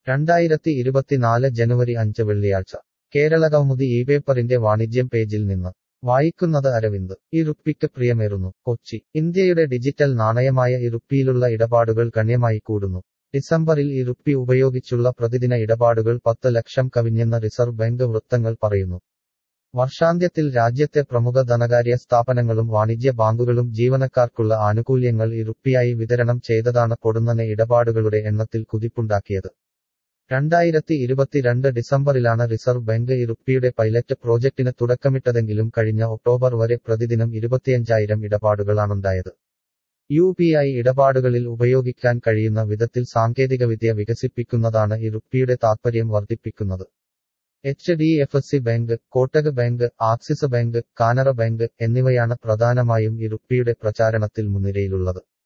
രണ്ടായിരത്തി ഇരുപത്തിനാല് ജനുവരി അഞ്ച് വെള്ളിയാഴ്ച കേരളകൗമുദി ഈ പേപ്പറിന്റെ വാണിജ്യം പേജിൽ നിന്ന് വായിക്കുന്നത് അരവിന്ദ് ഈ റുപ്പിക്ക് പ്രിയമേറുന്നു കൊച്ചി ഇന്ത്യയുടെ ഡിജിറ്റൽ നാണയമായ ഈ റുപ്പിയിലുള്ള ഇടപാടുകൾ ഗണ്യമായി കൂടുന്നു ഡിസംബറിൽ ഈ റുപ്പി ഉപയോഗിച്ചുള്ള പ്രതിദിന ഇടപാടുകൾ പത്ത് ലക്ഷം കവിഞ്ഞെന്ന് റിസർവ് ബാങ്ക് വൃത്തങ്ങൾ പറയുന്നു വർഷാന്ത്യത്തിൽ രാജ്യത്തെ പ്രമുഖ ധനകാര്യ സ്ഥാപനങ്ങളും വാണിജ്യ ബാങ്കുകളും ജീവനക്കാർക്കുള്ള ആനുകൂല്യങ്ങൾ ഈ റുപ്പിയായി വിതരണം ചെയ്തതാണ് പൊടുന്നനെ ഇടപാടുകളുടെ എണ്ണത്തിൽ കുതിപ്പുണ്ടാക്കിയത് രണ്ടായിരത്തി ഇരുപത്തിരണ്ട് ഡിസംബറിലാണ് റിസർവ് ബാങ്ക് ഈ റുപ്പിയുടെ പൈലറ്റ് പ്രോജക്ടിന് തുടക്കമിട്ടതെങ്കിലും കഴിഞ്ഞ ഒക്ടോബർ വരെ പ്രതിദിനം ഇരുപത്തിയഞ്ചായിരം ഇടപാടുകളാണുണ്ടായത് യു പി ഐ ഇടപാടുകളിൽ ഉപയോഗിക്കാൻ കഴിയുന്ന വിധത്തിൽ സാങ്കേതികവിദ്യ വികസിപ്പിക്കുന്നതാണ് ഈ റുപ്പിയുടെ താത്പര്യം വർദ്ധിപ്പിക്കുന്നത് H D F C bank Kotak bank Axis bank Canara bank എന്നിവയാണ് പ്രധാനമായും ഈ റുപ്പിയുടെ പ്രചാരണത്തിൽ മുൻനിരയിലുള്ളത്